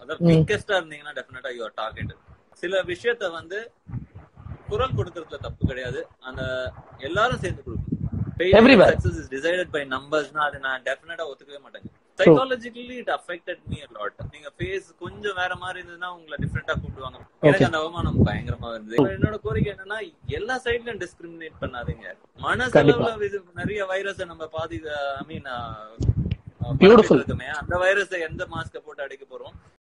அதாவது வீக்கஸ்டா இருந்தீங்கன்னா டெஃபினட்டா யுவர் டார்கெட் சில விஷயத்த வந்து குரல் கொடுக்கறதுல தப்பு கிடையாது அந்த எல்லாரும் சேர்ந்து கொடுக்கணும் Everywhere. Success is decided by நம்பர்ஸ்னா அது நான் டெஃபினட்டா ஒத்துக்கவே மாட்டேன் psychologically it affected me lot நீங்க ஃபேஸ் கொஞ்சம் வேற மாதிரி இருந்ததுன்னா உங்களை டிஃப்ரெண்டா கூப்பிடுவாங்க எனக்கு அந்த அவமானம் பயங்கரமா இருந்தது என்னோட கோரிக்கை என்னன்னா எல்லா சைட்லயும் டிஸ்கிரிமினேட் பண்ணாதீங்க மனசளவுல இது நிறைய வைரஸ நம்ம பாதி ஐ மீன் Beautiful. இருக்குமே அந்த வைரஸை எந்த மாஸ்க போட்டு அடிக்க போறோம்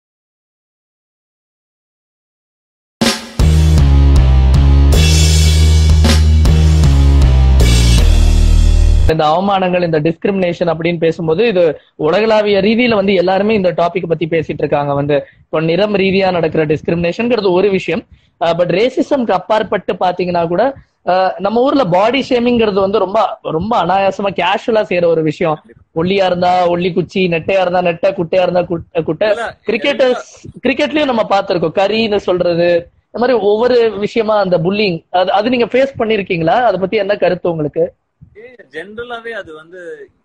இந்த அவமானங்கள் இந்த டிஸ்கிரிமினேஷன் அப்படின்னு பேசும்போது இது உலகளாவிய ரீதியில வந்து எல்லாருமே இந்த டாபிக் பத்தி பேசிட்டு இருக்காங்க வந்து இப்போ நிறம் ரீதியா நடக்கிற டிஸ்கிரிமினேஷன்ங்கிறது ஒரு விஷயம் பட் ரேசிசம்க்கு அப்பாற்பட்டு பாத்தீங்கன்னா கூட அஹ், நம்ம ஊர்ல பாடி ஷேமிங்கிறது வந்து ரொம்ப ரொம்ப அனாயாசமா கேஷுவலா செய்யற ஒரு விஷயம் ஒல்லியா இருந்தா ஒல்லி குச்சி நெட்டையா இருந்தா நெட்டை குட்டையா இருந்தா குட்டை குட்டை இல்ல, கிரிக்கெட்டர்ஸ் கிரிக்கெட்லயும் நம்ம பார்த்திருக்கோம் கரின்னு சொல்றது இந்த மாதிரி ஒவ்வொரு விஷயமா அந்த புல்லிங் அது அது நீங்க ஃபேஸ் பண்ணிருக்கீங்களா அதை பத்தி என்ன கருத்து உங்களுக்கு ஜென்ரலாவே அது வந்து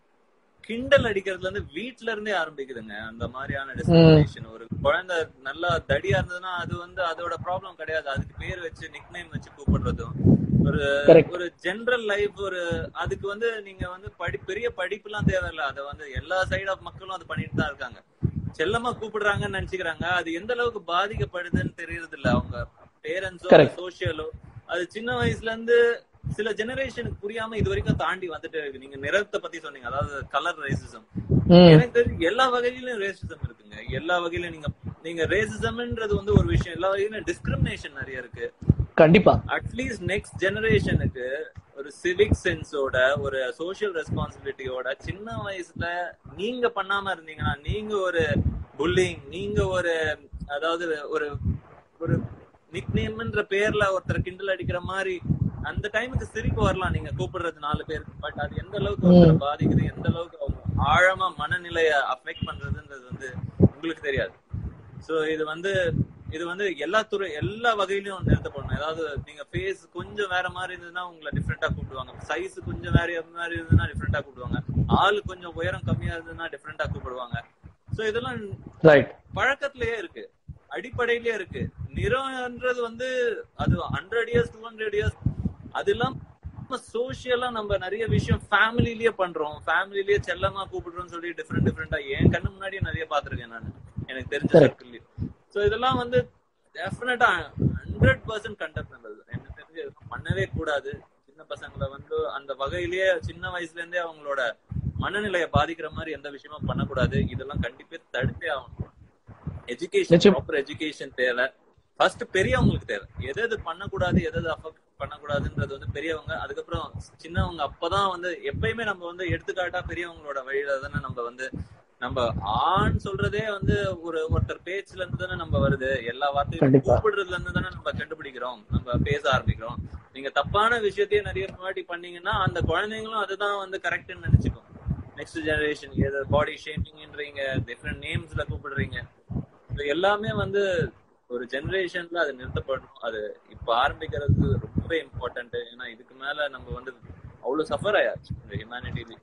கிண்டல் அடிக்கிறதுல இருந்து வீட்ல இருந்தே ஆரம்பிக்குதுங்க அந்த மாதிரியான டிஸ்கிரிமினேஷன் ஒரு குழந்தை நல்லா தடியா இருந்ததுன்னா அது வந்து அதோட ப்ராப்ளம் கிடையாது அதுக்கு பேர் வச்சு நிக் நேம் வச்சு கூப்பிடுறதும் ஒரு Correct. ஒரு ஜெனரல் லைஃப் ஒரு அதுக்கு வந்து நீங்க வந்து படி பெரிய படிப்பு எல்லாம் தேவையில்ல அத வந்து எல்லா சைடு ஆஃப் மக்களும் அது பண்ணிட்டு தான் இருக்காங்க செல்லமா கூப்பிடுறாங்கன்னு நினைச்சுக்கிறாங்க அது எந்த அளவுக்கு பாதிக்கப்படுதுன்னு தெரியறது இல்ல அவங்க பேரண்ட்ஸோ Correct. சோசியலோ அது சின்ன வயசுல இருந்து சில ஜெனரேஷனுக்கு புரியாம இது வரைக்கும் தாண்டி வந்துட்டு இருக்கு நீங்க நிறத்தை பத்தி சொன்னீங்க அதாவது கலர் ரேசிசம் ம் எனக்கு தெரிஞ்சு எல்லா வகையிலும் ரேசிசம் இருக்குங்க எல்லா வகையிலும் நீங்க நீங்க ரேசிசம்ன்றது வந்து ஒரு விஷயம் எல்லா வகையிலும் டிஸ்கிரிமினேஷன் நிறைய இருக்கு கண்டிப்பா அட்லீஸ்ட் நெக்ஸ்ட் ஜெனரேஷனுக்கு ஒரு சிவிக் சென்ஸோட ஒரு சோஷியல் ரெஸ்பான்சிபிலிட்டியோட சின்ன வயசுல நீங்க பண்ணாம இருந்தீங்கன்னா நீங்க ஒரு புல்லிங் நீங்க ஒரு அதாவது ஒரு ஒரு நிக்நேம்ன்ற பேர்ல ஒருத்தர் கிண்டல் அடிக்கிற மாதிரி அந்த டைமுக்கு சிரிப்பு வரலாம் நீங்க கூப்பிடுறது நாலு பேர் பட் அது எந்த அளவுக்கு ஒருத்தரை பாதிக்குது எந்த அளவுக்கு அவங்க ஆழமா மனநிலைய அஃபெக்ட் பண்றதுன்றது வந்து உங்களுக்கு தெரியாது சோ இது வந்து இது வந்து எல்லா துறை எல்லா வகையிலயும் நிறுத்தப்படணும் அதாவது நீங்க ஃபேஸ் கொஞ்சம் வேற மாதிரி இருந்ததுன்னா உங்களை டிஃப்ரெண்டா கூப்பிடுவாங்க சைஸ் கொஞ்சம் வேற மாதிரி இருந்ததுன்னா டிஃப்ரெண்டா கூப்பிடுவாங்க ஆள் கொஞ்சம் உயரம் கம்மியா இருந்ததுன்னா டிஃப்ரெண்டா கூப்பிடுவாங்க சோ இதெல்லாம் ரைட் பழக்கத்திலேயே இருக்கு அடிப்படையிலேயே இருக்கு நிறம்ன்றது வந்து அது hundred years two hundred years அது இல்லாம சோசியலா நம்ம நிறைய விஷயம் ஃபேமிலிலேயே பண்றோம் ஃபேமிலிலேயே செல்லமா கூப்பிடுறோம்னு சொல்லி டிஃப்ரெண்ட் டிஃப்ரெண்டா என் கண்ணு முன்னாடியே நிறைய பாத்திருக்கேன் நான் எனக்கு தெரிஞ்ச Correct. சர்க்கிள் சோ இதெல்லாம் வந்து டெஃபினட்டா ஹண்ட்ரட் பர்சன்ட் கண்டக்ட் எனக்கு தெரிஞ்சு இதெல்லாம் பண்ணவே கூடாது சின்ன பசங்களை வந்து அந்த வகையிலேயே சின்ன வயசுல இருந்தே அவங்களோட மனநிலையை பாதிக்கிற மாதிரி எந்த விஷயமும் பண்ணக்கூடாது இதெல்லாம் கண்டிப்பா தடுத்தே ஆகணும் எஜுகேஷன் நிச்சயம். ப்ராப்பர் எஜுகேஷன் தேவை ஃபர்ஸ்ட் பெரியவங்களுக்கு தேவை எது எது பண்ணக்கூடாது எது எது அஃபெக்ட் பண்ணக்கூடாதுன்றது வந்து பெரியவங்க அதுக்கப்புறம் சின்னவங்க அப்பதான் வந்து எப்பயுமே நம்ம வந்து எடுத்துக்காட்டா பெரியவங்களோட வழியில தானே நம்ம வந்து நம்ம ஆண் சொல்றதே வந்து ஒரு ஒருத்தர் பேச்சுல இருந்து தானே நம்ம வருது எல்லா வார்த்தையும் கண்டிப்பா. கூப்பிடுறதுல இருந்து தானே நம்ம கண்டுபிடிக்கிறோம் நம்ம பேச ஆரம்பிக்கிறோம் நீங்க தப்பான விஷயத்தையே நிறைய முன்னாடி பண்ணீங்கன்னா அந்த குழந்தைங்களும் அதுதான் வந்து கரெக்ட்னு நினைச்சுக்கும் நெக்ஸ்ட் ஜெனரேஷன் எது பாடி ஷேமிங்ன்றீங்க டிஃப்ரெண்ட் நேம்ஸ்ல கூப்பிடுறீங்க இது எல்லாமே வந்து ஒரு ஜெனரேஷன்ல அது நிறுத்தப்படணும் அது இப்ப ஆரம்பிக்கிறது ரொம்ப இம்பார்ட்டன்ட் ஏன்னா இதுக்கு மேல நம்ம வந்து அவ்வளவு சஃபர் ஆயாச்சு இந்த ஹியூமனிட்டிலி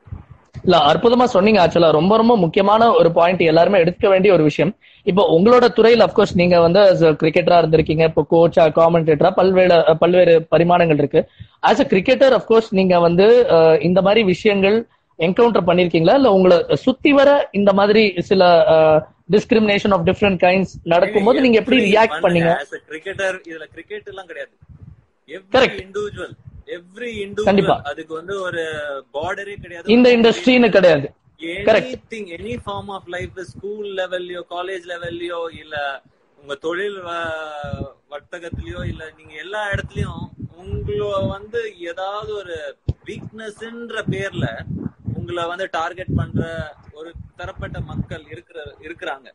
இல்ல அற்புதமா சொன்னீங்க ஆக்சுவலா ரொம்ப ரொம்ப முக்கியமான ஒரு பாயிண்ட் எல்லாருமே எடுக்க வேண்டிய ஒரு விஷயம் இப்போ உங்களோட துறையில் அப்கோர்ஸ் நீங்க வந்து கிரிக்கெட்டரா இருந்திருக்கீங்க இப்போ கோச்சா காமெண்டேட்டரா பல்வேறு பல்வேறு பரிமாணங்கள் இருக்கு ஆஸ் அ கிரிக்கெட்டர் அப்கோர்ஸ் நீங்க வந்து அஹ், இந்த மாதிரி விஷயங்கள் என்கவுண்டர் பண்ணிருக்கீங்களா இல்ல உங்களை சுத்தி வர இந்த மாதிரி சில டிஸ்கிரிமினேஷன் ஆஃப் டிஃப்ரெண்ட் கைண்ட்ஸ் நடக்கும்போது நீங்க எப்படி ரியாக்ட் பண்ணீங்க கிரிக்கெட்டர் இதுல கிரிக்கெட் எல்லாம் கிடையாது எவ்ரி Correct. இண்டிவிஜுவல் எவ்ரி கண்டிப்பா. இண்டிவிஜுவல் அதுக்கு வந்து ஒரு பார்டரே கிடையாது இந்த இண்டஸ்ட்ரின்னு கிடையாது Correct. Anything any form of life school லெவல்லயோ காலேஜ் லெவல்லயோ இல்ல உங்க தொழில் வ- வர்த்தகத்திலயோ இல்ல நீங்க எல்லா இடத்துலயும் உங்கள வந்து ஏதாவது ஒரு வீக்னஸ்ன்ற பேர்ல உங்களை வந்து டார்கெட் பண்ற ஒரு தரப்பட்ட மக்கள் இருக்கிற இருக்கிறாங்க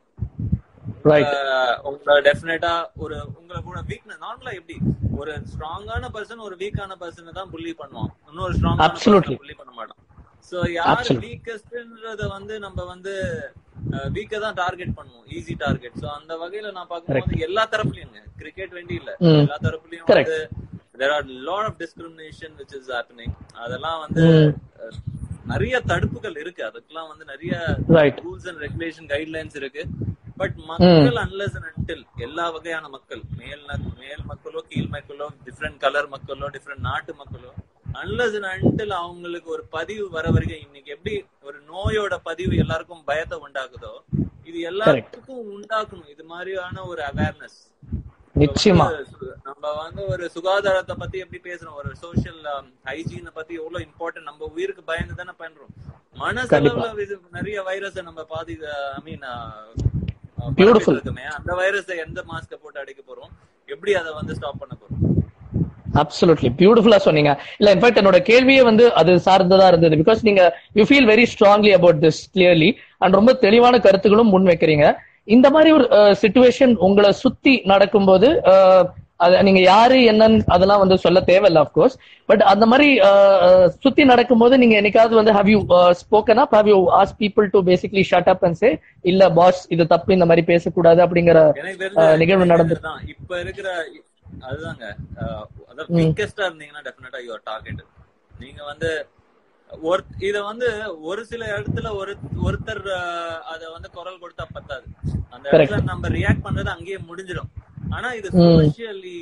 ரைட் அஹ் உங்களை டெஃபினட்டா ஒரு உங்களை கூட வீக்னஸ் நார்மலா எப்படி ஒரு ஸ்ட்ராங்கான பர்சன் ஒரு வீக்கான பர்சனை தான் புள்ளி பண்ணுவான் இன்னொரு ஸ்ட்ராங்கான Absolutely. புள்ளி பண்ண மாட்டான் சோ யார் Absolutely. வீக்கஸ்ட்ன்றத வந்து நம்ம வந்து வீக்க தான் டார்கெட் பண்ணுவோம் ஈஸி டார்கெட் சோ அந்த வகையில நான் பார்க்கும்போது எல்லா தரப்புலயுங்க கிரிக்கெட் வேண்டி இல்ல ம். எல்லா தரப்புலயும் Correct. வந்து there are lot of discrimination which is happening அதெல்லாம் வந்து ம். அஹ், நிறைய தடுப்புகள் இருக்கு அதுக்கெல்லாம் வந்து நிறைய right rules and regulation guidelines இருக்கு பட் மக்கள் அன்லஸ் அன்டில் எல்லா வகையான மக்கள் மேல் ந- மேல் மக்களோ கீழ் மக்களோ டிஃப்ரெண்ட் கலர் மக்களோ டிஃப்ரெண்ட் நாட்டு மக்களோ அன்லஸ் அன்டில் அவங்களுக்கு ஒரு பதிவு வர வரைக்கும் இன்னைக்கு எப்படி ஒரு நோயோட பதிவு எல்லாருக்கும் பயத்தை உண்டாக்குதோ இது எல்லாத்துக்கும் உண்டாக்கணும் இது மாதிரியான ஒரு அவேர்னஸ் நிச்சயமா நம்ம வந்து ஒரு சுகாதாரத்தை பத்தி எப்படி பேசுறோம் ஒரு சோஷியல் ஹைஜீனை பத்தி எவ்வளவு இம்பார்ட்டன்ட் நம்ம உயிருக்கு பயந்து தானே பண்றோம் மனசளவுல இது நிறைய வைரஸ் நம்ம பாதி ஐ மீன் Beautiful. இருக்குமே அந்த வைரஸை எந்த மாஸ்க போட்டு அடிக்க போறோம் எப்படி அதை வந்து ஸ்டாப் பண்ண போறோம் அப்சல்யூட்லி பியூட்டிஃபுல்லா சொன்னீங்க இல்ல இன்ஃபேக்ட் என்னோட கேள்வியே வந்து அது சார்ந்ததா இருந்தது பிகாஸ் நீங்க you feel very strongly about this clearly and ரொம்ப தெளிவான கருத்துக்களும் முன் வைக்கிறீங்க இந்த மாதிரி ஒரு சுச்சுவேஷன் உங்களை சுத்தி நடக்கும்போது அஹ், அது நீங்க யாரு என்னன்னு அதெல்லாம் வந்து சொல்ல தேவையில்ல அஃப்கோர்ஸ் பட் அந்த மாதிரி அஹ், அஹ், சுத்தி நடக்கும்போது நீங்க என்னைக்காவது வந்து how you spoken up how you ask people to basically shut up and say இல்ல பாஸ் இது தப்பு இந்த மாதிரி பேசக்கூடாது அப்படிங்கிற எனக்கு அஹ், தெரிஞ்ச நிகழ்வு நடந்து தான் இப்ப இருக்கிற அதுதாங்க அஹ், அதாவது வீக்கஸ்டா இருந்தீங்கன்னா டெஃபினட்டா யுவர் டார்கெட் நீங்க வந்து ஒரு இத வந்து ஒரு சில இடத்துல ஒரு ஒருத்தர் அஹ், அத வந்து குரல் கொடுத்தா பத்தாது அந்த இடத்துல நம்ம ரியாக்ட் பண்றது அங்கேயே முடிஞ்சிடும் ஆனா இது சோசியலி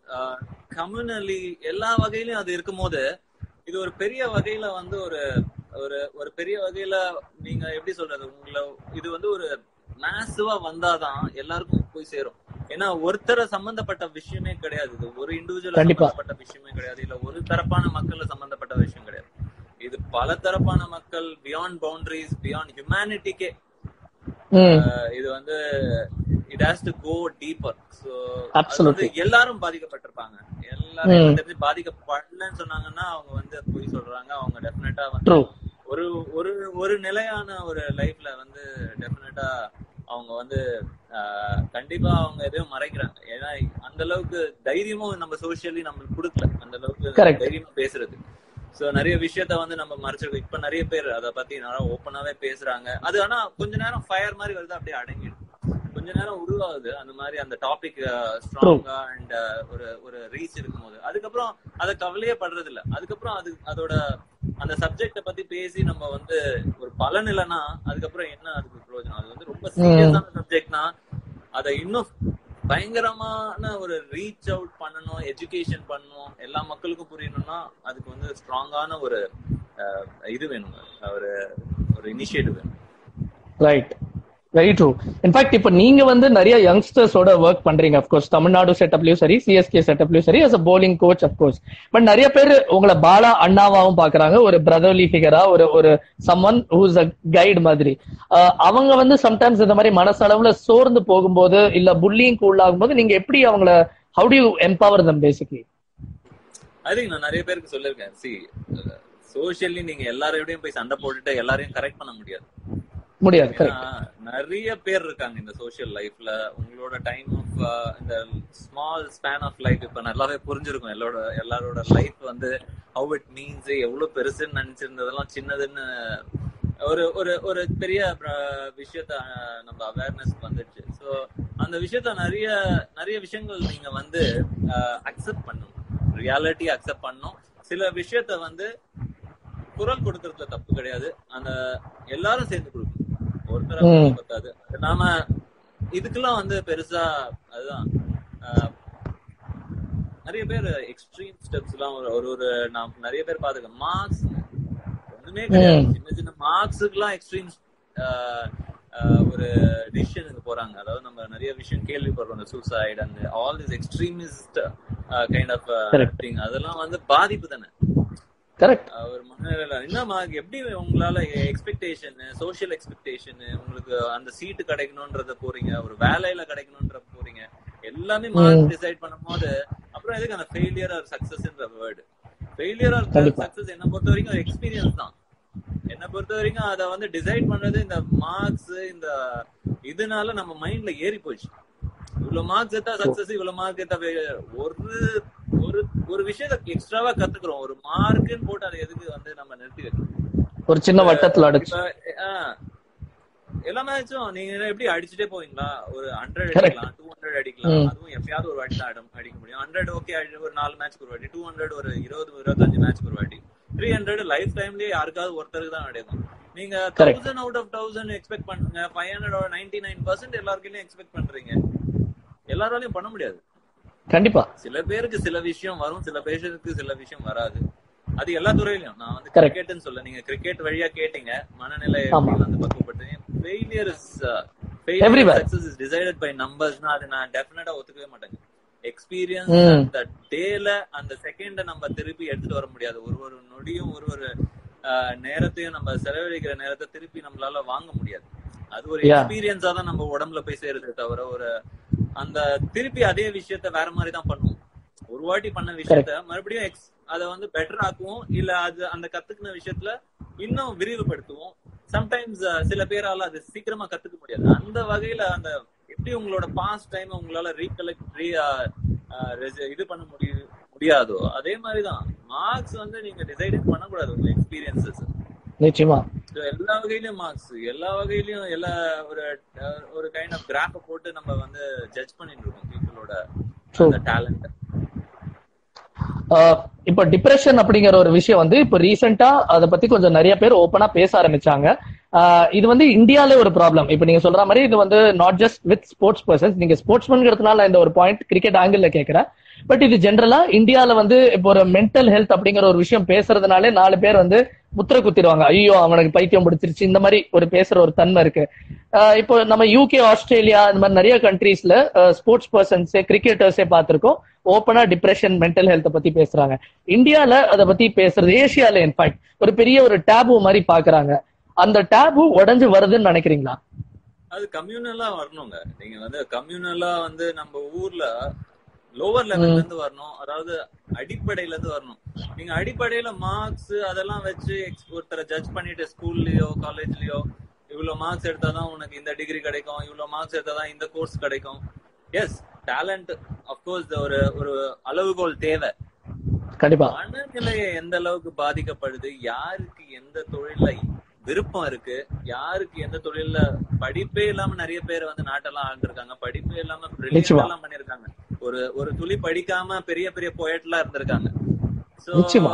கம்யூனலி எல்லா வகையிலயும் அது இருக்கும்போது இது ஒரு பெரிய வகையில வந்து ஒரு ஒரு ஒரு பெரிய வகையில நீங்க எப்படி சொல்றது உங்களை இது வந்து ஒரு மேசிவா வந்தாதான் எல்லாருக்கும் போய் சேரும் ஏன்னா ஒருத்தர சம்பந்தப்பட்ட விஷயமே கிடையாது இது ஒரு இண்டிவிஜுவல் கண்டிப்பா. சம்பந்தப்பட்ட விஷயமே கிடையாது இல்ல ஒரு தரப்பான மக்கள் சம்பந்தப்பட்ட விஷயம் கிடையாது இது பல தரப்பான மக்கள் பியாண்ட் பவுண்டரிஸ் பியாண்ட் ஹியூமனிட்டிக்கே ம் இது வந்து it has to go deeper so Absolutely. எல்லாரும் பாதிக்கப்பட்டிருப்பாங்க எல்லாரும் எனக்கு தெரிஞ்சு பாதிக்கப்படலன்னு சொன்னாங்கன்னா அவங்க வந்து பொய் சொல்றாங்க அவங்க டெஃபினட்டா வந்து ட்ரூ ஒரு ஒரு ஒரு நிலையான ஒரு லைஃப்ல வந்து டெஃபினட்டா அவங்க வந்து ஆஹ், கண்டிப்பா அவங்க எதையும் மறைக்கிறாங்க ஏன்னா அந்த அளவுக்கு தைரியமும் நம்ம சோசியலி நம்மளுக்கு கொடுக்கல அந்த அளவுக்கு Correct. தைரியமா பேசுறது சோ நிறைய விஷயத்த வந்து நம்ம மறைச்சிருக்கோம் இப்ப நிறைய பேர் அத பத்தி நல்லா ஓப்பனாவே பேசுறாங்க அது ஆனா கொஞ்ச நேரம் ஃபயர் மாதிரி வருது அப்படியே அடங்கிடும் கொஞ்ச நேரம் உருவாகுது அந்த மாதிரி அந்த டாபிக் ஸ்ட்ராங்கா அண்ட் ஒரு ஒரு ரீச் இருக்கும்போது அதுக்கப்புறம் அத கவலையே படுறது இல்ல அதுக்கப்புறம் அது அதோட அந்த சப்ஜெக்ட பத்தி பேசி நம்ம வந்து ஒரு பலன் இல்லைன்னா அதுக்கப்புறம் என்ன அதுக்கு பிரயோஜனம் அது வந்து ரொம்ப சீரியஸான சப்ஜெக்ட்னா அதை இன்னும் பயங்கரமான ஒரு ரீச் அவுட் பண்ணணும் எஜுகேஷன் பண்ணணும் எல்லா மக்களுக்கும் புரியணும்னா அதுக்கு வந்து ஸ்ட்ராங்கான ஒரு அஹ், இது வேணும் ஒரு ஒரு இனிஷியேட்டிவ் வேணும் ரைட் வெரி ட்ரூ இன்ஃபேக்ட் இப்போ நீங்க வந்து நிறைய யங்ஸ்டர்ஸோட ஒர்க் பண்றீங்க அஃப்கோர்ஸ் தமிழ்நாடு செட்டப்லயும் சரி சிஎஸ்கே செட்டப்லயும் சரி as a bowling coach of course but நிறைய பேர் உங்களை பாலா அண்ணாவாவும் பாக்குறாங்க ஒரு பிரதர்லி ஃபிகரா ஒரு ஒரு சம்மன் ஹூஸ் அ கைடு மாதிரி அஹ் அவங்க வந்து சம்டைம்ஸ் இந்த மாதிரி மனசளவுல சோர்ந்து போகும்போது இல்ல புல்லிங் உள்ளாகும் போது நீங்க எப்படி அவங்கள how to you empower them basically I think நான் நிறைய பேருக்கு சொல்லிருக்கேன் சி சோஷியலி நீங்க எல்லாரோடையும் போய் சண்டை போட்டுட்டு எல்லாரையும் கரெக்ட் பண்ண முடியாது முடியாது correct. ஏன்னா, நிறைய பேர் இருக்காங்க இந்த சோஷியல் லைஃப்ல உங்களோட டைம் ஆஃப் இந்த ஸ்மால் ஸ்பேன் ஆஃப் லைஃப் இப்ப நல்லாவே புரிஞ்சிருக்கும் எல்லாரோட எல்லாரோட லைஃப் வந்து ஹவு இட் மீன்ஸ் எவ்வளவு பெருசுன்னு நினைச்சிருந்ததெல்லாம் சின்னதுன்னு ஒரு ஒரு ஒரு பெரிய அஹ், விஷயத்த அஹ், நம்ம அவேர்னஸ் வந்துச்சு ஸோ அந்த விஷயத்த நிறைய நிறைய விஷயங்கள் நீங்க வந்து அக்செப்ட் பண்ணணும் ரியாலிட்டி அக்செப்ட் பண்ணணும் சில விஷயத்த வந்து குரல் கொடுக்கறதுல தப்பு கிடையாது அந்த எல்லாரும் சேர்ந்து கொடுக்கணும் ஒருத்தர ம். பத்தாது நாம இதுக்கெல்லாம் வந்து பெருசா அதுதான் ஆஹ், நிறைய பேர் எக்ஸ்ட்ரீம் ஸ்டெப்ஸ் எல்லாம் ஒரு ஒரு ஒரு நான் நிறைய பேர் பாத்துக்கேன் மார்க்ஸ் ஒண்ணுமே கிடையாது ம். சின்ன சின்ன மார்க்ஸுக்குலாம் எக்ஸ்ட்ரீம் ஒரு டிசிஷனுக்கு போறாங்க அதாவது நம்ம நிறைய விஷயம் கேள்விப்படுறோம் இந்த சூசைட் அந்த all this extremist kind of Correct. Thing அதெல்லாம் வந்து பாதிப்பு தானே கரெக்ட் ஒரு மனநிலையில என்னமா எப்படி உங்களால எக்ஸ்பெக்டேஷன் சோஷியல் எக்ஸ்பெக்டேஷன் உங்களுக்கு அந்த சீட்டு கிடைக்கணும்ன்றத போறீங்க ஒரு வேலையில கிடைக்கணும்ன்ற போறீங்க எல்லாமே மார்க் டிசைட் பண்ணும்போது அப்புறம் எதுக்கு அந்த ஃபெயிலியர் ஆர் சக்சஸ்ன்ற வேர்டு ஃபெயிலியர் ஆர் கண்டிப்பா. சக்சஸ் என்ன பொறுத்த வரைக்கும் ஒரு எக்ஸ்பீரியன்ஸ் தான் என்ன பொறுத்த வரைக்கும் அத வந்து டிசைட் பண்றது இந்த மார்க்ஸ் இந்த இதனால நம்ம மைண்ட்ல ஏறி போச்சு இவ்வளவு மார்க்ஸ் எடுத்தா சக்சஸ் இவ்வளவு மார்க் எடுத்தா failure. ஒரு ஒரு ஒரு விஷயத்த எக்ஸ்ட்ராவா கத்துக்கிறோம் ஒரு மார்க்குன்னு போட்டு அதை எதுக்கு வந்து நம்ம நிறுத்தி வைக்கணும் ஒரு சின்ன வட்டத்துல அடைச்சு இப்ப ஆ, எல்லா மேட்சும் நீங்க எப்படி அடிச்சுட்டே போவீங்களா ஒரு ஹண்ட்ரட் Correct. அடிக்கலாம் டூ ஹண்ட்ரட் அடிக்கலாம் அதுவும் எப்பயாவது ஒரு வாட்டி தான் அடம் அடிக்க முடியும் ஹண்ட்ரட் ஓகே ஒரு நாலு மேட்ச்க்கு ஒரு வாட்டி டூ ஹண்ட்ரட் ஒரு இருபது இருபத்தஞ்சு மேட்ச்க்கு ஒரு வாட்டி த்ரீ ஹண்ட்ரட் லைஃப் டைம்லயே யாருக்காவது ஒருத்தருக்கு தான் அடைக்கும் நீங்க Correct. Thousand out of thousand expect பண்ணுங்க five hundred ninety nine percent எல்லாருக்கையும் எக்ஸ்பெக்ட் பண்றீங்க எல்லாராலையும் பண்ண முடியாது கண்டிப்பா சில பேருக்கு சில விஷயம் வரும் சில பேருக்கு சில விஷயம் வராது அது எல்லா துறையிலும் நான் வந்து Correct. கிரிக்கெட்னு சொல்ல நீங்க கிரிக்கெட் வழியா கேட்டீங்க மனநிலை ஆமா. எப்படி வந்து பக்குவப்பட்டு failure is Everywhere. Success is decided by நம்பர்ஸ்னா அது நான் டெஃபினட்டா ஒத்துக்கவே மாட்டேங்க எக்ஸ்பீரியன்ஸ் ம். அந்த டேல அந்த செகண்ட நம்ம திருப்பி எடுத்துட்டு வர முடியாது ஒரு ஒரு நொடியும் ஒரு ஒரு ஆஹ், நேரத்தையும் நம்ம செலவழிக்கிற நேரத்தை திருப்பி நம்மளால வாங்க முடியாது அது ஒரு Yeah. எக்ஸ்பீரியன்ஸா தான் நம்ம உடம்புல போய் சேருதே தவிர ஒரு அந்த திருப்பி அதே விஷயத்த வேற மாதிரி தான் பண்ணுவோம் ஒரு வாட்டி பண்ண விஷயத்த மறுபடியும் எக்ஸ் அத வந்து பெட்டர் ஆக்குவோம் இல்ல அது அந்த கத்துக்கின விஷயத்துல இன்னும் விரிவுபடுத்துவோம் சம்டைம்ஸ் சில பேரால அது சீக்கிரமா கத்துக்க முடியாது அந்த வகையில அந்த எப்படி உங்களோட பாஸ்ட் டைம் உங்களால ரீகலெக்ட் ரீ இது பண்ண முடிய முடியாதோ அதே மாதிரிதான் மார்க்ஸ் வந்து நீங்க டிசைடே பண்ணக்கூடாது உங்க எக்ஸ்பீரியன்சஸ் நிச்சயமா So, எல்லா வகையிலயும் மார்க்ஸ் எல்லா வகையிலயும் எல்லா ஒரு அஹ், ஒரு கைண்ட் ஆஃப் கிராஃப போட்டு நம்ம வந்து ஜட்ஜ் பண்ணிட்டு இருக்கோம் பீப்புளோட True. அந்த டேலண்ட் ஆஹ் இப்ப டிப்ரெஷன் அப்படிங்கிற ஒரு விஷயம் வந்து இப்ப ரீசெண்டா அதை பத்தி கொஞ்சம் நிறைய பேர் ஓப்பனா பேச ஆரம்பிச்சாங்க ஆஹ் இது வந்து இந்தியால ஒரு ப்ராப்ளம் இப்ப நீங்க சொல்ற மாதிரி இது வந்து not just with sports persons நீங்க ஸ்போர்ட்ஸ்மேன்ங்கிறதுனால இந்த ஒரு பாயிண்ட் கிரிக்கெட் ஆங்கிள் கேட்கிறேன் பட் இது ஜென்ரலா இந்தியால வந்து இப்போ ஒரு மென்டல் ஹெல்த் அப்படிங்கிற ஒரு விஷயம் பேசுறதுனாலே நாலு பேர் வந்து முத்திர குத்திடுவாங்க ஐயோ அவனுக்கு பைத்தியம் பிடிச்சிருச்சு இந்த மாதிரி ஒரு பேசுற ஒரு தன்மை இருக்கு ஆஹ் இப்போ நம்ம யூகே ஆஸ்திரேலியா இந்த மாதிரி நிறைய கண்ட்ரீஸ்ல ஸ்போர்ட்ஸ் பர்சன்ஸே கிரிக்கெட்டர்ஸே பார்த்திருக்கோம் ஓப்பனா டிப்ரெஷன் மென்டல் ஹெல்த் பத்தி பேசுறாங்க இந்தியால அதை பத்தி பேசுறது ஏசியால இன்ஃபேக்ட் ஒரு பெரிய ஒரு டேபு மாதிரி பாக்குறாங்க அந்த டேபு உடைஞ்சு வருதுன்னு நினைக்கிறீங்களா அது கம்யூனலா வரணுங்க நீங்க வந்து கம்யூனலா வந்து நம்ம ஊர்ல லோவர் லெவல்ல இருந்து வரணும் அதாவது அடிப்படையில இருந்து வரணும் நீங்க அடிப்படையில மார்க்ஸ் அதெல்லாம் வச்சு ex- ஒருத்தரை ஜட்ஜ் பண்ணிட்டு ஸ்கூல்லயோ காலேஜ்லயோ இவ்வளவு மார்க்ஸ் எடுத்தாதான் உனக்கு இந்த டிகிரி கிடைக்கும் இவ்வளவு மார்க்ஸ் எடுத்தாதான் இந்த கோர்ஸ் கிடைக்கும் எஸ் டேலண்ட் அப்கோர்ஸ் ஒரு ஒரு அளவுகோல் தேவை கண்டிப்பா மனநிலையை எந்த அளவுக்கு பாதிக்கப்படுது யாருக்கு எந்த தொழில்ல விருப்பம் இருக்கு யாருக்கு எந்த தொழில்ல படிப்பே இல்லாம நிறைய பேர் வந்து நாட்டெல்லாம் ஆழ்ந்திருக்காங்க படிப்பே இல்லாம brilliant நிச்சயமா. எல்லாம் பண்ணிருக்காங்க ஒரு ஒரு துளி படிக்காம பெரிய பெரிய போயட்லாம் இருந்திருக்காங்க சோ நிச்சயமா.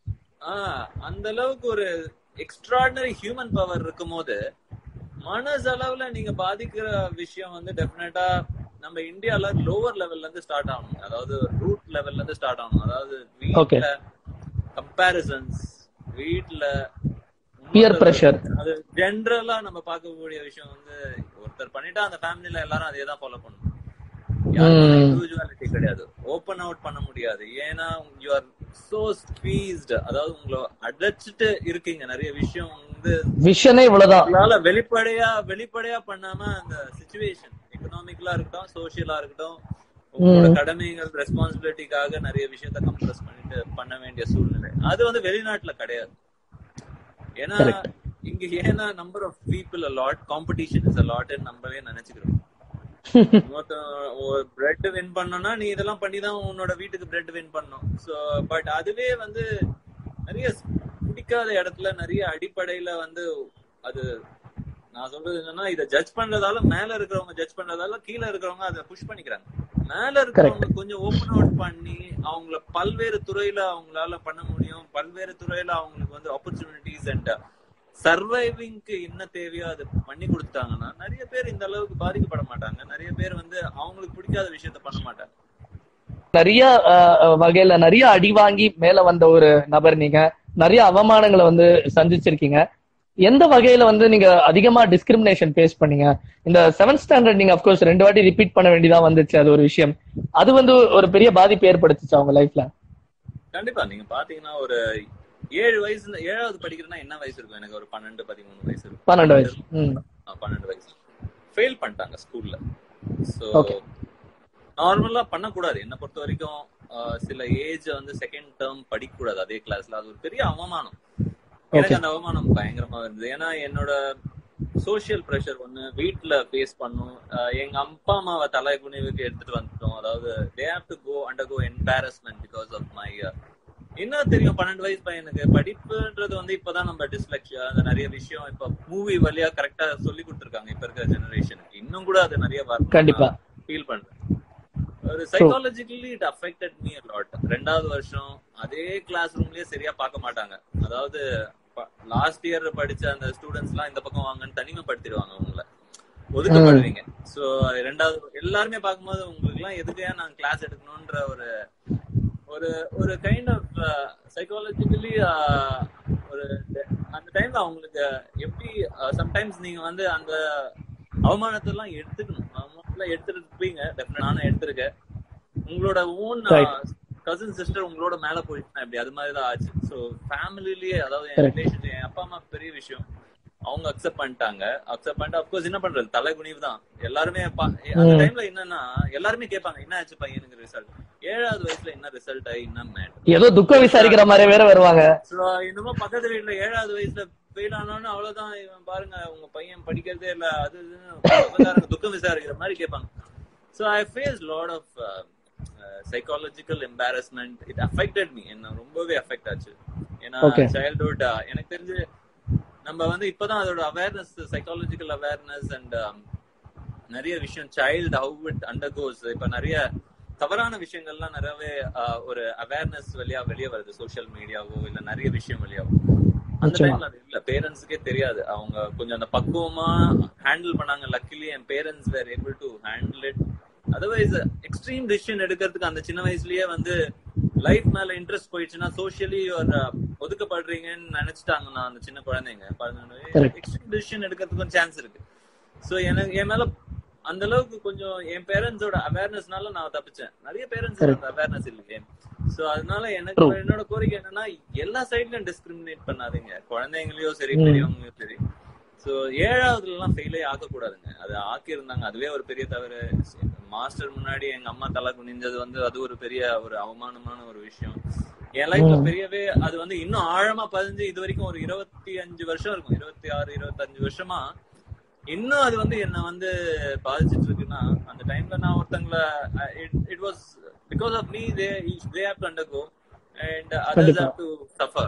அந்த அளவுக்கு ஒரு எக்ஸ்ட்ராடினரி ஹியூமன் பவர் இருக்கும் போது மனசளவுல நீங்க பாதிக்கிற விஷயம் வந்து டெஃபினட்டா நம்ம இந்தியால லோவர் லெவல்ல இருந்து ஸ்டார்ட் ஆகணும் அதாவது ரூட் லெவல்ல இருந்து ஸ்டார்ட் ஆகணும் அதாவது Okay. வீட்ல கம்பேரிசன்ஸ் வீட்ல Peer pressure. அது ஜென்ரலா நம்ம பார்க்கக்கூடிய விஷயம் வந்து ஒருத்தர் பண்ணிட்டா அந்த ஃபேமிலில எல்லாரும் அதே தான் ஃபாலோ பண்ணணும் ம். இண்டிவிஜுவாலிட்டி கிடையாது ஓபன் அவுட் பண்ண முடியாது ஏன்னா யூ ஆர் சோ ஸ்பீஸ்டு அதாவது உங்களை அடைச்சிட்டு இருக்கீங்க நிறைய விஷயம் வந்து விஷனே இவ்வளவுதான் உங்களால வெளிப்படையா வெளிப்படையா பண்ணாம அந்த சுச்சுவேஷன் எக்கனாமிக்கலா இருக்கட்டும் சோசியலா இருக்கட்டும் உங்களோட கடமைகள் ரெஸ்பான்சிபிலிட்டிக்காக நிறைய விஷயத்த கம்ப்ரஸ் பண்ணிட்டு பண்ண வேண்டிய சூழ்நிலை அது வந்து வெளிநாட்டுல கிடையாது ஏன்னா Correct. இங்க ஏன்னா number of people lot competition is lot நம்மளே நினைச்சுக்கிறோம் பிரெட் வின் பண்ணனா நீ இதெல்லாம் பண்ணி தான் உன்னோட வீட்டுக்கு பிரெட் வின் பண்ணும் சோ பட் அதுவே வந்து நிறைய பிடிக்காத இடத்துல நிறைய அடிப்படையில வந்து அது நான் சொல்றது என்னன்னா இத ஜட்ஜ் பண்றதால மேல இருக்கிறவங்க ஜட்ஜ் பண்றதால கீழே இருக்கிறவங்க அதை புஷ் பண்ணிக்கிறாங்க மேல இருக்கிறவங்க கொஞ்சம் ஓபன் அவுட் பண்ணி அவங்கள பல்வேறு துறையில அவங்களால பண்ண முடியும் பல்வேறு துறையில அவங்களுக்கு வந்து ஆப்பர்ச்சுனிட்டிஸ் அண்ட் சர்வைவிங்க்கு என்ன தேவையோ அது பண்ணி கொடுத்தாங்கன்னா நிறைய பேர் இந்த அளவுக்கு பாதிக்கப்பட மாட்டாங்க நிறைய பேர் வந்து அவங்களுக்கு பிடிக்காத விஷயத்த பண்ண மாட்டாங்க நிறைய அஹ், அஹ், வகையில நிறைய அடி வாங்கி மேல வந்த ஒரு நபர் நீங்க நிறைய அவமானங்களை வந்து சந்திச்சிருக்கீங்க எந்த வகையில வந்து நீங்க அதிகமா டிஸ்கிரிமினேஷன் ஃபேஸ் பண்ணீங்க இந்த செவன்த் ஸ்டாண்டர்ட் நீங்க அப்கோர்ஸ் ரெண்டு வாட்டி ரிப்பீட் பண்ண வேண்டியதா வந்துச்சு அது ஒரு விஷயம் அது வந்து ஒரு பெரிய பாதிப்பு ஏற்படுத்துச்சு அவங்க லைஃப்ல கண்டிப்பா நீங்க பாத்தீங்கன்னா ஒரு ஏழு வயசுல ஏழாவது படிக்கிறேன்னா என்ன வயசு இருக்கும் எனக்கு ஒரு பன்னெண்டு பதிமூணு வயசு இருக்கும் பன்னெண்டு வயசு ம் ஆ, பன்னெண்டு வயசு ஃபெயில் பண்ணிட்டாங்க ஸ்கூல்ல சோ Okay. நார்மலா பண்ணக்கூடாது என்ன பொறுத்த வரைக்கும் ஆ, சில ஏஜ் வந்து செகண்ட் டேர்ம் படிக்க கூடாது அதே கிளாஸ்ல அது ஒரு பெரிய அவமானம் எனக்கு அந்த அவமானம் பயங்கரமா இருந்தது ஏன்னா என்னோட சோஷியல் ப்ரெஷர் ஒண்ணு வீட்ல ஃபேஸ் பண்ணும் ஆ, எங்க அப்பா அம்மாவை தலை குனிவுக்கு எடுத்துட்டு வந்துட்டோம் அதாவது they have to go under go embarrassment because of my என்ன தெரியும் பன்னெண்டு வயசு பையனுக்கு படிப்புன்றது வந்து இப்பதான் நம்ம டிஸ்லெக்ஷியா அந்த நிறைய விஷயம் இப்ப மூவி வழியா கரெக்டா சொல்லி கொடுத்துருக்காங்க இப்ப இருக்கிற ஜெனரேஷனுக்கு இன்னும் கூட அது நிறைய கண்டிப்பா. ஃபீல் பண்றேன் ஒரு psychologically it affected me lot ரெண்டாவது வருஷம் அதே கிளாஸ் ரூம்லயே சரியா பார்க்க மாட்டாங்க அதாவது லாஸ்ட் இயர் படிச்ச அந்த ஸ்டூடெண்ட்ஸ் எல்லாம் இந்த பக்கம் வாங்கன்னு தனிமைப்படுத்திடுவாங்க உங்களை ஒதுக்கப்படுவீங்க சோ ரெண்டாவது எல்லாருமே பார்க்கும்போது உங்களுக்கு எல்லாம் எதுக்கையா நான் கிளாஸ் எடுக்கணும்ன்ற ஒரு ஒரு ஒரு கைண்ட் ஆஃப் சைக்காலஜிக்கலி ஒரு அந்த டைம்ல அவங்களுக்கு எப்படி சம்டைம்ஸ் நீங்க வந்து அந்த அவமானத்தை எல்லாம் எடுத்துக்கணும் அவமானத்துல எடுத்துருப்பீங்க டெஃபினட் நானும் எடுத்திருக்கேன் உங்களோட ஓன் கசின் சிஸ்டர் உங்களோட மேல போயிட்டு அப்படி அது மாதிரி தான் ஆச்சு ஸோ ஃபேமிலிலேயே அதாவது என் ரிலேஷன் என் அப்பா அம்மா பெரிய விஷயம் அவங்க அக்செப்ட் பண்ணிட்டாங்க அக்செப்ட் பண்ணிட்டு அப்கோர்ஸ் என்ன பண்றது தலை குனிவு தான் எல்லாருமே அந்த டைம்ல என்னன்னா எல்லாருமே கேட்பாங்க என்ன ஆச்சு பையனுக்கு ரிசல்ட் ஏழாவது வயசுல என்ன ரிசல்ட் ஆகி என்ன மேட்டர் ஏதோ துக்கம் விசாரிக்கிற மாதிரி வேற வருவாங்க சோ இன்னமும் பக்கத்து வீட்டுல ஏழாவது வயசுல ஃபெயில் ஆனாலும் அவ்வளவுதான் இவன் பாருங்க உங்க பையன் படிக்கிறதே இல்ல அது இதுன்னு துக்கம் விசாரிக்கிற மாதிரி கேட்பாங்க so I face lot of psychological embarrassment it affected me என்ன ரொம்பவே அஃபெக்ட் ஆச்சு ஏன்னா சைல்ட்ஹுட் எனக்கு தெரிஞ்சு நம்ம வந்து இப்பதான் அதோட அவேர்னஸ் சைக்காலஜிக்கல் அவேர்னஸ் அண்ட் நிறைய விஷயம் சைல்டு ஹவு இட் அண்டர்கோஸ் இப்ப நிறைய தவறான விஷயங்கள்லாம் நிறையவே ஒரு அவேர்னஸ் வழியா வெளியே வருது சோசியல் மீடியாவோ இல்ல நிறைய விஷயம் வழியாவோ அந்த டைம்ல அது இல்ல பேரண்ட்ஸுக்கே தெரியாது அவங்க கொஞ்சம் அந்த பக்குவமா ஹேண்டில் பண்ணாங்க லக்கிலி என் parents were able to handle it otherwise extreme decision எடுக்கிறதுக்கு அந்த சின்ன வயசுலயே வந்து லைஃப் மேல இன்ட்ரெஸ்ட் போயிடுச்சுன்னா சோசியலி ஒரு ஒதுக்கப்படுறீங்கன்னு நினைச்சிட்டாங்கன்னா அந்த சின்ன குழந்தைங்க எக்ஸ்ட்ரீம் டிசிஷன் எடுக்கிறதுக்கும் சான்ஸ் இருக்கு சோ எனக்கு என் மேல அந்த அளவுக்கு கொஞ்சம் என் பேரண்ட்ஸோட அவேர்னஸ்னால நான் தப்பிச்சேன் நிறைய பேரண்ட்ஸ் அந்த அவேர்னஸ் இல்லையே சோ அதனால எனக்கு என்னோட கோரிக்கை என்னன்னா எல்லா சைட்லயும் டிஸ்கிரிமினேட் பண்ணாதீங்க குழந்தைங்களையோ சரி பெரியவங்களையும் சரி சோ ஏழாவதுல எல்லாம் ஃபெயிலே ஆக்க கூடாதுங்க அது ஆக்கி இருந்தாங்க அதுவே ஒரு பெரிய தவறு மாஸ்டர் முன்னாடி எங்க அம்மா தலை குனிஞ்சது வந்து அது ஒரு பெரிய ஒரு அவமானமான ஒரு விஷயம் என் லைஃப்ல பெரியவே அது வந்து இன்னும் ஆழமா பதிஞ்சு இது வரைக்கும் ஒரு இருபத்தி அஞ்சு வருஷம் இருக்கும் இருபத்தி ஆறு இருபத்தஞ்சு வருஷமா இன்னும் அது வந்து என்ன வந்து பாதிச்சிட்டு இருக்குன்னா அந்த டைம்ல நான் ஒருத்தங்கள it was because of me they they have to undergo and others have to suffer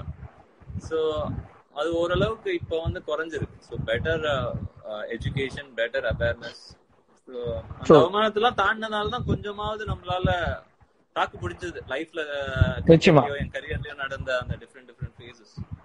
so அது ஓரளவுக்கு இப்போ வந்து குறைஞ்சிருக்கு so better education better awareness so அந்த அவமானத்தெல்லாம் தாண்டினதால தான் கொஞ்சமாவது நம்மளால தாக்கு பிடிச்சது லைஃப்ல என் கரியர்லயும் நடந்த அந்த டிஃப்ரெண்ட் டிஃப்ரெண்ட் ஃபேசஸ்